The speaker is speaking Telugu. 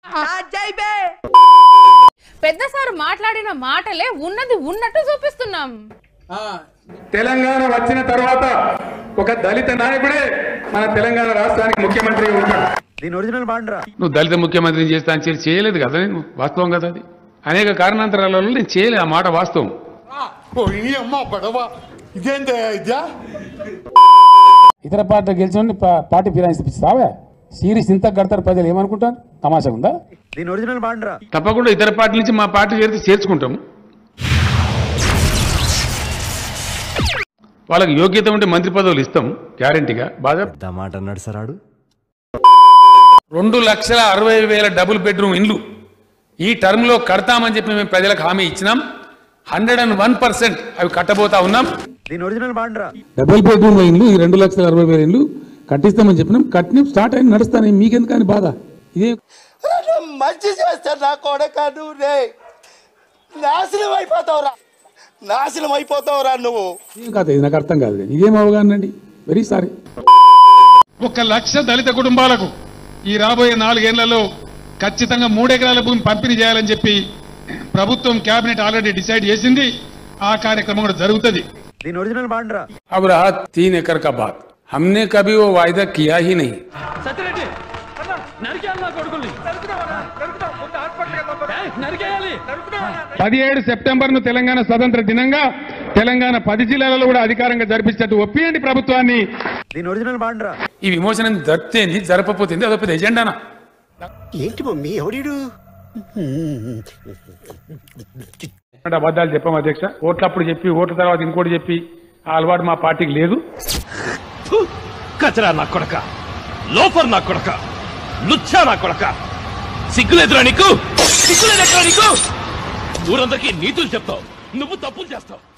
పెద్ద సార్ మాట్లాడిన మాటలే ఉన్నది ఉన్నట్టు చూపిస్తున్నాం తెలంగాణ వచ్చిన తర్వాత ఒక దళిత నాయకుడే మన తెలంగాణ రాష్ట్రానికి ముఖ్యమంత్రి ఉంటాడు దీని ఒరిజినల్ బాండ్రా నువ్వు దళిత ముఖ్యమంత్రిని చేస్తా అని చెప్పి చేయలేదు కదా నేను వాస్తవం కదా అది అనేక కారణాంతరాల వల్ల నేను చేయలేదు ఆ మాట వాస్తవం అమ్మ పడవ ఇదేంటి ఇద్యా ఇతర పార్టీ గెలిచిన పార్టీ ఫిరాయించి ఇప్పిస్తావా సీరియస్ ఇంత కడతారు ప్రజలు ఏమనుకుంటారు తమాషా ఉందా దీని ఒరిజినల్ బాండ్రా తప్పకుండా ఇతర పార్టీ నుంచి మా పార్టీ చేరితే చేర్చుకుంటాం వాళ్ళకి యోగ్యత ఉంటే మంత్రి పదవులు ఇస్తాం గ్యారంటీగా బాగా మాట అన్నాడు సరాడు రెండు లక్షల అరవై వేల డబుల్ బెడ్రూమ్ ఇండ్లు ఈ టర్మ్లో కడతామని చెప్పి మేము ప్రజలకు హామీ ఇచ్చినాం హండ్రెడ్ అండ్ వన్ పర్సెంట్ అవి కట్టబోతా ఉన్నాం దీని ఒరిజినల్ బాండ్రా డబుల్ బెడ్రూమ్ ఇండ్లు ఈ రెండు లక్షల అరవై వేల ఇండ్లు కట్టిస్తామని చెప్పినాం కట్టిన స్టార్ట్ అయిన నడుస్తాను మీకెందుకు అని బాధ ఇదే మంచి చేస్తా నా కొడక నువ్వు రే నాశనం అయిపోతావురా నాశనం అయిపోతావురా నువ్వు ఏం కాదు ఇది నాకు అర్థం కాదు ఇదేం అవగాహన అండి వెరీ సారీ ఒక లక్ష దళిత కుటుంబాలకు ఈ రాబోయే నాలుగేళ్లలో ఖచ్చితంగా మూడెకరాల భూమి పంపిణీ చేయాలని చెప్పి ప్రభుత్వం కేబినెట్ ఆల్రెడీ డిసైడ్ చేసింది ఆ కార్యక్రమం కూడా జరుగుతుంది దీని ఒరిజినల్ బాండ్రా अब रहा तीन एकड़ का बात हमने कभी वो वायदा किया ही नहीं పదిహేడు సెప్టెంబర్ ను తెలంగాణ స్వతంత్ర దినంగా తెలంగాణ పది జిల్లాలలో కూడా అధికారంగా జరిపించేట్టు ఒప్పియండి ప్రభుత్వాన్ని దీని ఒరిజినల్ బాండ్రా ఈ విమోచనం జరిపితేంది జరపపోతుంది అదొక పెద్ద ఎజెండానా ఏంటి మమ్మీ ఎవడీడు అంటే అబద్ధాలు చెప్పాం అధ్యక్ష ఓట్లప్పుడు చెప్పి ఓట్ల తర్వాత ఇంకోటి చెప్పి ఆ అలవాటు మా పార్టీకి లేదు కచరా నా కొడక లోఫర్ నా కొడక లుచ్చా నా కొడక సిగ్గులేదురా నీకు సిగ్గులేదెక్కడా నీకు ఊరందరికీ నీతులు చెప్తావు నువ్వు తప్పులు చేస్తావు